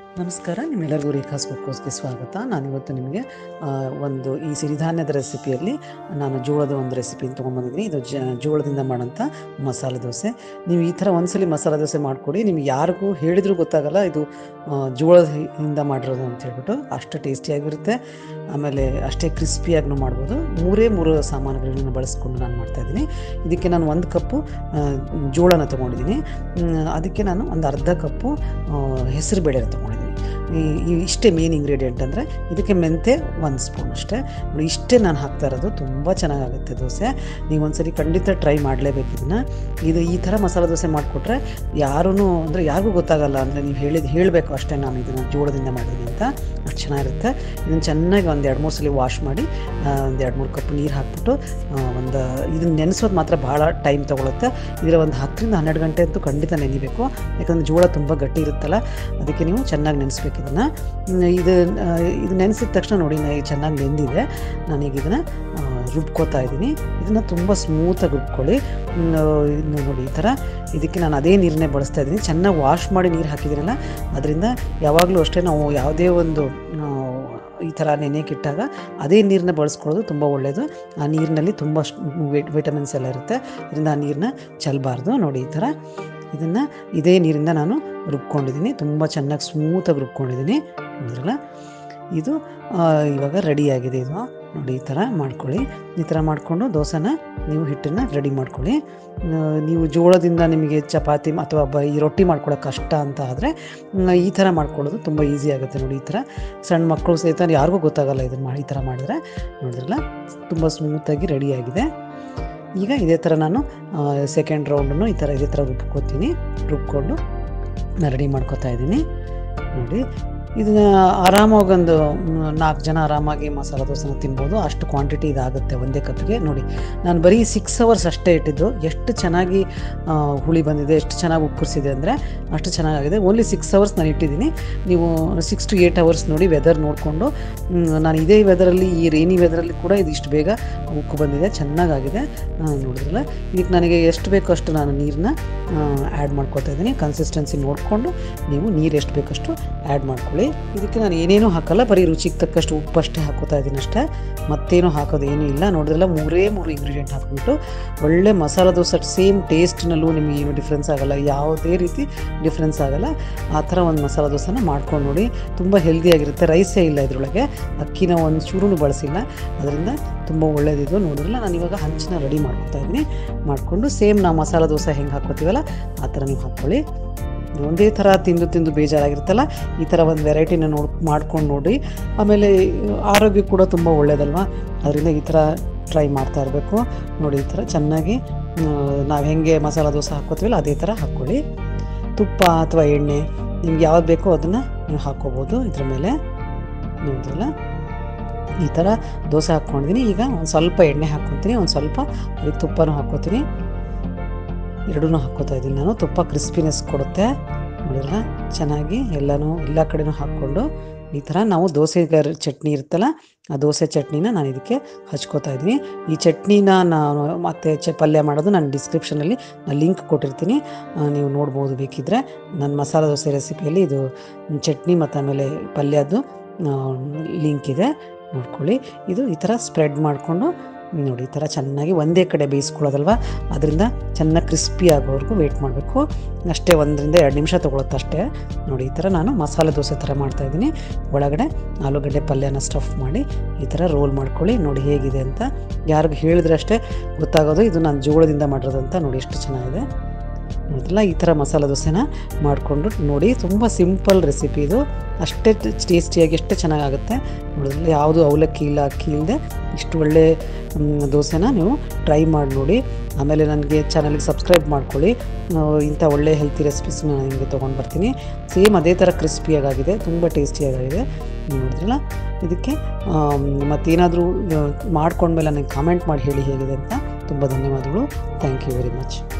ನಮಸ್ಕಾರ ನಿಮ್ಮೆಲ್ಲರಿಗೂ ರೇಖಾಸ್ ಕುಕ್ಕೋಸ್ಗೆ ಸ್ವಾಗತ ನಾನಿವತ್ತು ನಿಮಗೆ ಆ, ಒಂದು ಈ ಸಿರಿಧಾನ್ಯದ ರೆಸಿಪಿಯಲ್ಲಿ ನಾನು ಜೋಳದ ಒಂದು ರೆಸಿಪಿನ ತೊಗೊಂಬಂದಿದ್ದೀನಿ ಇದು ಜ ಜೋಳದಿಂದ ಮಾಡೋಂಥ ಮಸಾಲೆ ದೋಸೆ ನೀವು ಈ ಥರ ಒಂದ್ಸಲಿ ಮಸಾಲೆ ದೋಸೆ ಮಾಡಿಕೊಡಿ ನಿಮ್ಗೆ ಯಾರಿಗೂ ಹೇಳಿದ್ರೂ ಗೊತ್ತಾಗಲ್ಲ ಇದು ಆ, ಜೋಳದಿಂದ ಮಾಡಿರೋದು ಅಂತ ಹೇಳ್ಬಿಟ್ಟು ಅಷ್ಟು ಟೇಸ್ಟಿಯಾಗಿರುತ್ತೆ ಆಮೇಲೆ ಅಷ್ಟೇ ಕ್ರಿಸ್ಪಿಯಾಗೂ ಮಾಡ್ಬೋದು ಮೂರೇ ಮೂರು ಸಾಮಾನುಗಳನ್ನ ಬಳಸ್ಕೊಂಡು ನಾನು ಮಾಡ್ತಾಯಿದ್ದೀನಿ ಇದಕ್ಕೆ ನಾನು ಒಂದು ಕಪ್ಪು ಆ, ಜೋಳನ ತೊಗೊಂಡಿದ್ದೀನಿ ಮ್, ಅದಕ್ಕೆ ನಾನು ಒಂದು ಅರ್ಧ ಕಪ್ಪು ಹೆಸರು ಬೇಳೆನ ತೊಗೊಂಡಿದ್ದೀನಿ ಈ ಈ ಇಷ್ಟೇ ಮೇನ್ ಇಂಗ್ರೀಡಿಯೆಂಟ್ ಅಂದರೆ ಇದಕ್ಕೆ ಮೆಂತೆ ಒಂದು ಸ್ಪೂನ್ ಅಷ್ಟೇ ನೋಡಿ ಇಷ್ಟೇ ನಾನು ಹಾಕ್ತಾ ಇರೋದು ತುಂಬ ಚೆನ್ನಾಗಾಗುತ್ತೆ ದೋಸೆ ನೀವು ಒಂದ್ಸರಿ ಖಂಡಿತ ಟ್ರೈ ಮಾಡಲೇಬೇಕು ಇದನ್ನು ಇದು ಈ ಥರ ಮಸಾಲೆ ದೋಸೆ ಮಾಡಿಕೊಟ್ರೆ ಯಾರೂ ಅಂದರೆ ಯಾರಿಗೂ ಗೊತ್ತಾಗಲ್ಲ ಅಂದರೆ ನೀವು ಹೇಳಿದ ಹೇಳಬೇಕು ಅಷ್ಟೇ ನಾನು ಇದನ್ನು ಜೋಳದಿಂದ ಮಾಡಿದ್ದೀನಿ ಅಂತ ಅಷ್ಟು ಚೆನ್ನಾಗಿರುತ್ತೆ ಇದನ್ನು ಚೆನ್ನಾಗಿ ಒಂದು ಎರಡು ಮೂರು ಸಲ ವಾಶ್ ಮಾಡಿ ಒಂದು ಎರಡು ಮೂರು ಕಪ್ ನೀರು ಹಾಕ್ಬಿಟ್ಟು ಒಂದು ಇದನ್ನು ನೆನೆಸೋದು ಮಾತ್ರ ಭಾಳ ಟೈಮ್ ತೊಗೊಳುತ್ತೆ ಇದರ ಒಂದು ಹತ್ತರಿಂದ ಹನ್ನೆರಡು ಗಂಟೆ ಅಂತೂ ಖಂಡಿತ ನೆನಿಬೇಕು ಯಾಕಂದರೆ ಜೋಳ ತುಂಬ ಗಟ್ಟಿ ಇರುತ್ತಲ್ಲ ಅದಕ್ಕೆ ನೀವು ಚೆನ್ನಾಗಿ ನೆನೆಸ್ಬೇಕು ಇದನ್ನು ಇದು ಆ, ಇದು ನೆನೆಸಿದ ತಕ್ಷಣ ನೋಡಿ ನಾ ಈಗ ಚೆನ್ನಾಗಿ ನೆಂದಿದೆ ನಾನೀಗ ಇದನ್ನು ರುಬ್ಕೋತಾ ಇದ್ದೀನಿ ಇದನ್ನು ತುಂಬ ಸ್ಮೂತಾಗಿ ರುಬ್ಕೊಳ್ಳಿ ಹ್ಮ್, ಇನ್ನು ನೋಡಿ ಈ ಥರ ಇದಕ್ಕೆ ನಾನು ಅದೇ ನೀರನ್ನೇ ಬಳಸ್ತಾ ಇದ್ದೀನಿ ಚೆನ್ನಾಗಿ ವಾಶ್ ಮಾಡಿ ನೀರು ಹಾಕಿದ್ದೀನಲ್ಲ ಅದರಿಂದ ಯಾವಾಗಲೂ ಅಷ್ಟೇ ನಾವು ಯಾವುದೇ ಒಂದು ಆ, ಈ ಥರ ನೆನೆಯಕ್ಕಿಟ್ಟಾಗ ಅದೇ ನೀರನ್ನ ಬಳಸ್ಕೊಳ್ಳೋದು ತುಂಬ ಒಳ್ಳೆಯದು ಆ ನೀರಿನಲ್ಲಿ ತುಂಬ ವಿಟಮಿನ್ಸ್ ಎಲ್ಲ ಇರುತ್ತೆ ಅದರಿಂದ ಆ ನೀರನ್ನ ಚೆಲ್ಲಬಾರ್ದು ನೋಡಿ ಈ ಥರ ಇದನ್ನು ಇದೇ ನೀರಿಂದ ನಾನು ರುಬ್ಕೊಂಡಿದ್ದೀನಿ ತುಂಬ ಚೆನ್ನಾಗಿ ಸ್ಮೂತಾಗಿ ರುಬ್ಕೊಂಡಿದ್ದೀನಿ ನೋಡಿದ್ರಲ್ಲ ಇದು ಆ, ಇವಾಗ ರೆಡಿಯಾಗಿದೆ ಇದು ನೋಡಿ ಈ ಥರ ಮಾಡ್ಕೊಳ್ಳಿ ಈ ಥರ ಮಾಡಿಕೊಂಡು ದೋಸೆನ ನೀವು ಹಿಟ್ಟನ್ನು ರೆಡಿ ಮಾಡ್ಕೊಳ್ಳಿ ಆ, ನೀವು ಜೋಳದಿಂದ ನಿಮಗೆ ಚಪಾತಿ ಅಥವಾ ಬ ಈ ರೊಟ್ಟಿ ಮಾಡ್ಕೊಳ್ಳೋಕೆ ಕಷ್ಟ ಅಂತ ಆದರೆ ಈ ಥರ ಮಾಡ್ಕೊಳ್ಳೋದು ತುಂಬ ಈಸಿ ಆಗುತ್ತೆ ನೋಡಿ ಈ ಥರ ಸಣ್ಣ ಮಕ್ಕಳು ಸಹಿತ ಯಾರಿಗೂ ಗೊತ್ತಾಗಲ್ಲ ಇದನ್ನು ಮಾಡಿ ಈ ಥರ ಮಾಡಿದ್ರೆ ನೋಡಿದ್ರಲ್ಲ ತುಂಬ ಸ್ಮೂತಾಗಿ ರೆಡಿಯಾಗಿದೆ ಈಗ ಇದೇ ಥರ ನಾನು ಸೆಕೆಂಡ್ ರೌಂಡನ್ನು ಈ ಥರ ಇದೇ ಥರ ರುಬ್ಕೋತೀನಿ ರುಬ್ಕೊಂಡು ನಾನು ರೆಡಿ ಮಾಡ್ಕೊತಾ ಇದ್ದೀನಿ ನೋಡಿ ಇದನ್ನ ಆರಾಮಾಗಿ ಒಂದು ನಾಲ್ಕು ಜನ ಆರಾಮಾಗಿ ಮಸಾಲೆ ದೋಸೆನ ತಿನ್ಬೋದು ಅಷ್ಟು ಕ್ವಾಂಟಿಟಿ ಇದಾಗುತ್ತೆ ಒಂದೇ ಕಪ್ಪಿಗೆ ನೋಡಿ ನಾನು ಬರೀ ಸಿಕ್ಸ್ ಅವರ್ಸ್ ಅಷ್ಟೇ ಇಟ್ಟಿದ್ದು ಎಷ್ಟು ಚೆನ್ನಾಗಿ ಆ, ಹುಳಿ ಬಂದಿದೆ ಎಷ್ಟು ಚೆನ್ನಾಗಿ ಉಕ್ಕರಿಸಿದೆ ಅಂದರೆ ಅಷ್ಟು ಚೆನ್ನಾಗಿದೆ ಓನ್ಲಿ ಸಿಕ್ಸ್ ಅವರ್ಸ್ ನಾನು ಇಟ್ಟಿದ್ದೀನಿ ನೀವು ಸಿಕ್ಸ್ ಟು ಏಯ್ಟ್ ಅವರ್ಸ್ ನೋಡಿ ವೆದರ್ ನೋಡಿಕೊಂಡು ನಾನು ಇದೇ ವೆದರಲ್ಲಿ ಈ ರೇನಿ ವೆದರಲ್ಲಿ ಕೂಡ ಇದು ಇಷ್ಟು ಬೇಗ ಉಕ್ಕು ಬಂದಿದೆ ಚೆನ್ನಾಗಾಗಿದೆ ಆ, ನೋಡಿದ್ರಲ್ಲ ಇದಕ್ಕೆ ನನಗೆ ಎಷ್ಟು ಬೇಕೋ ಅಷ್ಟು ನಾನು ನೀರನ್ನ ಆ್ಯಡ್ ಮಾಡ್ಕೊತಾ ಇದ್ದೀನಿ ಕನ್ಸಿಸ್ಟೆನ್ಸಿ ನೋಡಿಕೊಂಡು ನೀವು ನೀರು ಎಷ್ಟು ಬೇಕಷ್ಟು ಆ್ಯಡ್ ಮಾಡ್ಕೊಳ್ಳಿ ಇದಕ್ಕೆ ನಾನು ಏನೇನೂ ಹಾಕಲ್ಲ ಬರೀ ರುಚಿಗೆ ತಕ್ಕಷ್ಟು ಉಪ್ಪು ಅಷ್ಟೇ ಹಾಕೋತಾ ಇದ್ದೀನಿ ಅಷ್ಟೇ ಮತ್ತೇನು ಹಾಕೋದು ಏನೂ ಇಲ್ಲ ನೋಡಿದ್ರಲ್ಲ ಮೂರೇ ಮೂರು ಇಂಗ್ರೀಡಿಯೆಂಟ್ ಹಾಕ್ಬಿಟ್ಟು ಒಳ್ಳೆ ಮಸಾಲೆ ದೋಸೆ ಸೇಮ್ ಟೇಸ್ಟ್ನಲ್ಲೂ ನಿಮಗೆ ಏನು ಡಿಫ್ರೆನ್ಸ್ ಆಗಲ್ಲ ಯಾವುದೇ ರೀತಿ ಡಿಫ್ರೆನ್ಸ್ ಆಗಲ್ಲ ಆ ಥರ ಒಂದು ಮಸಾಲೆ ದೋಸೆನ ಮಾಡ್ಕೊಂಡು ನೋಡಿ ತುಂಬ ಹೆಲ್ದಿಯಾಗಿರುತ್ತೆ ರೈಸೇ ಇಲ್ಲ ಇದರೊಳಗೆ ಅಕ್ಕಿನ ಒಂದು ಚೂರು ಬಳಸಿಲ್ಲ ಅದರಿಂದ ತುಂಬ ಒಳ್ಳೇದಿದು ನೋಡಿದ್ರಲ್ಲ ನಾನು ಇವಾಗ ಹಂಚನ್ನ ರೆಡಿ ಮಾಡ್ಕೊತಾ ಇದ್ದೀನಿ ಮಾಡಿಕೊಂಡು ಸೇಮ್ ನಾವು ಮಸಾಲೆ ದೋಸೆ ಹೆಂಗೆ ಹಾಕೋತೀವಲ್ಲ ಆ ಥರ ನೀವು ಹಾಕ್ಕೊಳ್ಳಿ ಒಂದೇ ಥರ ತಿಂದು ತಿಂದು ಬೇಜಾರಾಗಿರುತ್ತಲ್ಲ ಈ ಥರ ಒಂದು ವೆರೈಟಿನ ನೋಡ್ ಮಾಡ್ಕೊಂಡು ನೋಡಿ ಆಮೇಲೆ ಆರೋಗ್ಯ ಕೂಡ ತುಂಬ ಒಳ್ಳೇದಲ್ವಾ ಅದರಿಂದ ಈ ಥರ ಟ್ರೈ ಮಾಡ್ತಾ ಇರಬೇಕು ನೋಡಿ ಈ ಥರ ಚೆನ್ನಾಗಿ ನಾವು ಹೆಂಗೆ ಮಸಾಲೆ ದೋಸೆ ಹಾಕೋತೀವಲ್ಲ ಅದೇ ಥರ ಹಾಕ್ಕೊಳ್ಳಿ ತುಪ್ಪ ಅಥವಾ ಎಣ್ಣೆ ನಿಮ್ಗೆ ಯಾವ್ದು ಬೇಕೋ ಅದನ್ನು ನೀವು ಹಾಕ್ಕೋಬೋದು ಇದ್ರ ಮೇಲೆ ನೋಡಿದ್ರಲ್ಲ ಈ ಥರ ದೋಸೆ ಹಾಕ್ಕೊಂಡಿದ್ದೀನಿ ಈಗ ಒಂದು ಸ್ವಲ್ಪ ಎಣ್ಣೆ ಹಾಕ್ಕೊತೀನಿ ಒಂದು ಸ್ವಲ್ಪ ಅದಕ್ಕೆ ತುಪ್ಪನೂ ಹಾಕ್ಕೋತೀನಿ ಎರಡೂ ಹಾಕ್ಕೋತಾ ಇದ್ದೀನಿ ನಾನು ತುಪ್ಪ ಕ್ರಿಸ್ಪಿನೆಸ್ ಕೊಡುತ್ತೆ ನೋಡಿರಲ್ಲ ಚೆನ್ನಾಗಿ ಎಲ್ಲನೂ ಎಲ್ಲ ಕಡೆನೂ ಹಾಕ್ಕೊಂಡು ಈ ಥರ ನಾವು ದೋಸೆ ಗರ್- ಚಟ್ನಿ ಇರುತ್ತಲ್ಲ ಆ ದೋಸೆ ಚಟ್ನಿನ ನಾನು ಇದಕ್ಕೆ ಹಚ್ಕೋತಾ ಇದ್ದೀನಿ ಈ ಚಟ್ನಿನ ನಾನು ಮತ್ತೆ ಚ ಪಲ್ಯ ಮಾಡೋದು ನಾನು ಡಿಸ್ಕ್ರಿಪ್ಷನಲ್ಲಿ ನಾನು ಲಿಂಕ್ ಕೊಟ್ಟಿರ್ತೀನಿ ಆ, ನೀವು ನೋಡ್ಬೋದು ಬೇಕಿದ್ದರೆ ನನ್ನ ಮಸಾಲೆ ದೋಸೆ ರೆಸಿಪಿಯಲ್ಲಿ ಇದು ಚಟ್ನಿ ಮತ್ತು ಆಮೇಲೆ ಪಲ್ಯದ್ದು ಲಿಂಕ್ ಇದೆ ನೋಡ್ಕೊಳ್ಳಿ ಇದು ಈ ಥರ ಸ್ಪ್ರೆಡ್ ಮಾಡಿಕೊಂಡು ನೋಡಿ ಈ ಥರ ಚೆನ್ನಾಗಿ ಒಂದೇ ಕಡೆ ಬೇಯಿಸ್ಕೊಳ್ಳೋದಲ್ವ ಅದರಿಂದ ಚೆನ್ನಾಗಿ ಕ್ರಿಸ್ಪಿ ಆಗೋವರೆಗೂ ವೆಯ್ಟ್ ಮಾಡಬೇಕು ಅಷ್ಟೇ ಒಂದರಿಂದ ಎರಡು ನಿಮಿಷ ತೊಗೊಳುತ್ತೆ ಅಷ್ಟೇ ನೋಡಿ ಈ ಥರ ನಾನು ಮಸಾಲೆ ದೋಸೆ ಥರ ಮಾಡ್ತಾಯಿದ್ದೀನಿ ಒಳಗಡೆ ಆಲೂಗಡ್ಡೆ ಪಲ್ಯನ ಸ್ಟಫ್ ಮಾಡಿ ಈ ಥರ ರೋಲ್ ಮಾಡ್ಕೊಳ್ಳಿ ನೋಡಿ ಹೇಗಿದೆ ಅಂತ ಯಾರಿಗೂ ಹೇಳಿದ್ರೆ ಅಷ್ಟೇ ಗೊತ್ತಾಗೋದು ಇದು ನಾನು ಜೋಳದಿಂದ ಮಾಡಿರೋದು ಅಂತ ನೋಡಿ ಎಷ್ಟು ಚೆನ್ನಾಗಿದೆ ನೋಡಿದ್ರಲ್ಲ ಈ ಥರ ಮಸಾಲೆ ದೋಸೆನ ಮಾಡಿಕೊಂಡು ನೋಡಿ ತುಂಬ ಸಿಂಪಲ್ ರೆಸಿಪಿ ಇದು ಅಷ್ಟೇ ಟೇಸ್ಟಿಯಾಗಿ ಎಷ್ಟು ಚೆನ್ನಾಗಾಗುತ್ತೆ ನೋಡಿದ್ರಲ್ಲ ಯಾವುದು ಅವಲಕ್ಕಿ ಇಲ್ಲ ಅಕ್ಕಿ ಇಲ್ಲದೆ ಇಷ್ಟು ಒಳ್ಳೆ ಮ್, ದೋಸೆನ ನೀವು ಟ್ರೈ ಮಾಡಿ ನೋಡಿ ಆಮೇಲೆ ನನಗೆ ಚಾನಲ್ಗೆ ಸಬ್ಸ್ಕ್ರೈಬ್ ಮಾಡ್ಕೊಳ್ಳಿ ನಾವು ಇಂಥ ಒಳ್ಳೆ ಹೆಲ್ತಿ ರೆಸಿಪೀಸ್ನ ನಾನು ನಿಮಗೆ ತೊಗೊಂಡು ಬರ್ತೀನಿ ಸೇಮ್ ಅದೇ ಥರ ಕ್ರಿಸ್ಪಿಯಾಗಿದೆ ತುಂಬ ಟೇಸ್ಟಿಯಾಗಿದೆ ನೋಡಿದ್ರಲ್ಲ ಇದಕ್ಕೆ ಆಮ್, ಮತ್ತೇನಾದರೂ ಮಾಡ್ಕೊಂಡ್ಮೇಲೆ ನನಗೆ ಕಾಮೆಂಟ್ ಮಾಡಿ ಹೇಳಿ ಹೇಗಿದೆ ಅಂತ ತುಂಬ ಧನ್ಯವಾದಗಳು ಥ್ಯಾಂಕ್ ಯು ವೆರಿ ಮಚ್